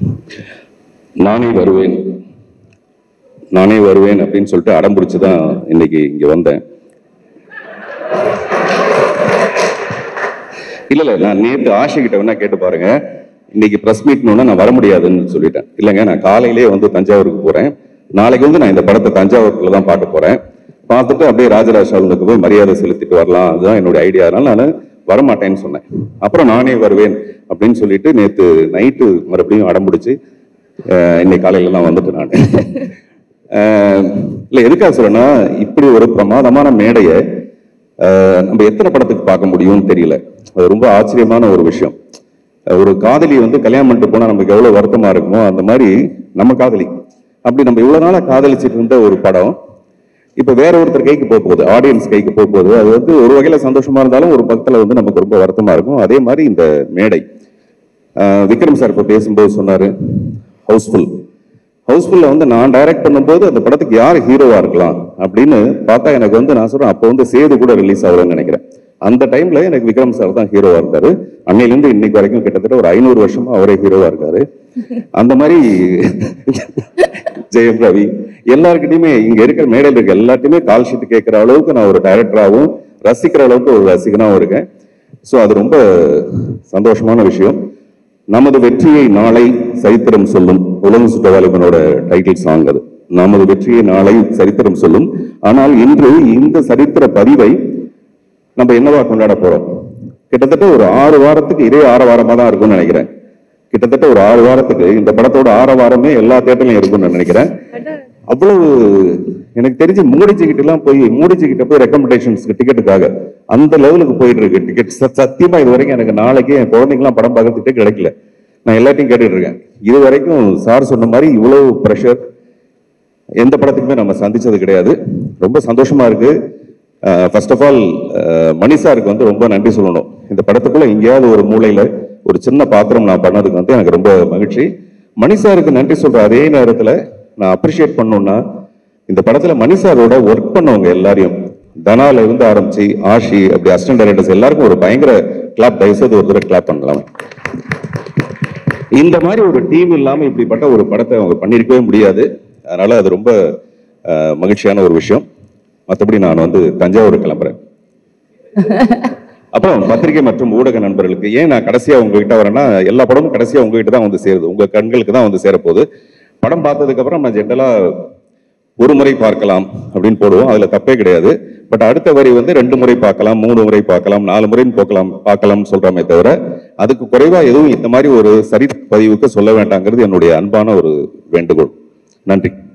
நானே வருவேன் நானே வருவேன் அப்படின்னு சொல்லிட்டு அடம் பிடிச்சு தான் இன்னைக்கு இங்க வந்தேன் இல்ல இல்ல நான் நேத்து ஆஷை கிட்ட வேணா கேட்டு பாருங்க இன்னைக்கு பிரஸ் மீட்னு நான் வர முடியாதுன்னு சொல்லிட்டேன் இல்லைங்க நான் காலையிலேயே வந்து தஞ்சாவூருக்கு போறேன் நாளைக்கு வந்து நான் இந்த படத்தை தஞ்சாவூர்ல தான் பார்க்க போறேன் பார்த்துட்டு அப்படியே ராஜராஜ சோழனுக்கு போய் மரியாதை செலுத்திட்டு வரலாம் அதுதான் என்னுடைய ஐடியா அதனால நான் வரமாட்டேன்னு சொன்னேன் அப்புறம் நானே வருவேன் அப்படின்னு சொல்லிட்டு நேத்து நைட்டு மறுபடியும் அடம் பிடிச்சு அஹ், இன்னைக்கு காலையில தான் வந்துட்டு நான் அஹ், இல்ல எதுக்காக சொல்றேன்னா இப்படி ஒரு பிரமாதமான மேடையை அஹ், நம்ம எத்தனை படத்துக்கு பார்க்க முடியும்னு தெரியல அது ரொம்ப ஆச்சரியமான ஒரு விஷயம் அஹ், ஒரு காதலி வந்து கல்யாணம் பண்ணிட்டு போனா நமக்கு எவ்வளவு வருத்தமா இருக்குமோ அந்த மாதிரி நம்ம காதலி அப்படி நம்ம இவ்வளவு நாளா காதலிச்சிட்டு இருந்த ஒரு படம் இப்ப வேற ஒருத்தர் கைக்கு போக போகுது ஆடியன்ஸ் கைக்கு போக போகுது அது வந்து ஒரு வகையில சந்தோஷமா இருந்தாலும் ஒரு பக்கத்துல வந்து நமக்கு ரொம்ப வருத்தமா இருக்கும் அதே மாதிரி இந்த மேடை ஆஹ் விக்ரம் சார் இப்ப பேசும்போது சொன்னாரு ஹவுஸ்ஃபுல் ஹவுஸ்ஃபுல்ல வந்து நான் டைரக்ட் பண்ணும்போது அந்த படத்துக்கு யார் ஹீரோவா இருக்கலாம் அப்படின்னு பார்த்தா எனக்கு வந்து நான் சொல்றேன் அப்போ வந்து சேது கூட ரிலீஸ் ஆகுதுன்னு நினைக்கிறேன் அந்த டைம்ல எனக்கு விக்ரம் சார் தான் ஹீரோவா இருந்தாரு அன்னையிலிருந்து இன்னைக்கு வரைக்கும் கிட்டத்தட்ட ஒரு ஐநூறு வருஷமா அவரே ஹீரோவா இருக்காரு அந்த மாதிரி ஜெயம் ரவி எல்லாருக்கிட்டையுமே இங்க இருக்கிற மேடையில் இருக்க எல்லாத்தையுமே கால் ஷீட் கேட்கிற அளவுக்கு நான் ஒரு டைரக்டராகவும் ரசிக்கிற அளவுக்கு ஒரு ரசிகனாகவும் இருக்கேன் ஸோ அது ரொம்ப சந்தோஷமான விஷயம் நமது வெற்றியை நாளை சரித்திரம் சொல்லும் உலக சுற்றவாலிபனோட டைட்டில் சாங் அது நமது வெற்றியை நாளை சரித்திரம் சொல்லும் ஆனால் இன்று இந்த சரித்திர பதிவை நம்ம என்னவா கொண்டாட போறோம் கிட்டத்தட்ட ஒரு ஆறு வாரத்துக்கு இதே ஆறு வாரமா தான் இருக்கும்னு நினைக்கிறேன் கிட்டத்தட்ட ஒரு ஆறு வாரத்துக்கு இந்த படத்தோட ஆறு வாரமே எல்லா தேட்டர்லயும் இருக்கும்னு நான் நினைக்கிறேன் அவ்வளவு எனக்கு தெரிஞ்சு மூடிச்சு கிட்ட எல்லாம் போய் மூடிச்சு கிட்ட போய் ரெக்கமெண்டேஷன்ஸ்க்கு டிக்கெட்டுக்காக அந்த லெவலுக்கு போயிட்டு இருக்கு டிக்கெட் சத்தியமா இது வரைக்கும் எனக்கு நாளைக்கு என் குழந்தைங்களாம் படம் பார்க்கறதுக்கு கிடைக்கல நான் எல்லாத்தையும் கேட்டுட்டு இருக்கேன் இது வரைக்கும் சார் சொன்ன மாதிரி இவ்வளவு ப்ரெஷர் எந்த படத்துக்குமே நம்ம சந்திச்சது கிடையாது ரொம்ப சந்தோஷமா இருக்கு ஃபர்ஸ்ட் ஆஃப் ஆல் மணி சாருக்கு வந்து ரொம்ப நன்றி சொல்லணும் இந்த படத்துக்குள்ள எங்கேயாவது ஒரு மூலையில ஒரு சின்ன பாத்திரம் நான் பண்ணதுக்கு வந்து எனக்கு ரொம்ப மகிழ்ச்சி மணி சாருக்கு நன்றி சொல்ற அதே நேரத்துல நான் அப்ரிஷியேட் பண்ணணும்னா இந்த படத்துல மணி சாரோட ஒர்க் பண்ணவங்க எல்லாரையும் தனால இருந்து ஆரம்பிச்சு ஆஷி அப்படி அசிஸ்டன்ட் டைரக்டர்ஸ் எல்லாருக்கும் ஒரு பயங்கர கிளாப் தயவுசெய்து ஒரு தடவை கிளாப் பண்ணலாம் இந்த மாதிரி ஒரு டீம் இல்லாம இப்படிப்பட்ட ஒரு படத்தை அவங்க பண்ணியிருக்கவே முடியாது அதனால அது ரொம்ப அஹ், மகிழ்ச்சியான ஒரு விஷயம் மற்றபடி நான் வந்து தஞ்சாவூர் கிளம்புறேன் அப்புறம் பத்திரிகை மற்றும் ஊடக நண்பர்களுக்கு ஏன் நான் கடைசியா உங்ககிட்ட வரேன்னா எல்லா படமும் கடைசியா உங்ககிட்ட தான் வந்து சேருது உங்க கண்களுக்கு தான் வந்து சேரப்போகுது படம் பார்த்ததுக்கு அப்புறம் நான் ஜென்ரலா ஒரு முறை பார்க்கலாம் அப்படின்னு போடுவோம் அதுல தப்பே கிடையாது பட் அடுத்த வரி வந்து ரெண்டு முறை பார்க்கலாம் மூணு முறை பார்க்கலாம் நாலு முறைன்னு போக்கலாம் பார்க்கலாம்னு சொல்றாமே தவிர அதுக்கு குறைவா எதுவும் இந்த மாதிரி ஒரு சரி பதிவுக்கு சொல்ல வேண்டாங்கிறது என்னுடைய அன்பான ஒரு வேண்டுகோள் நன்றி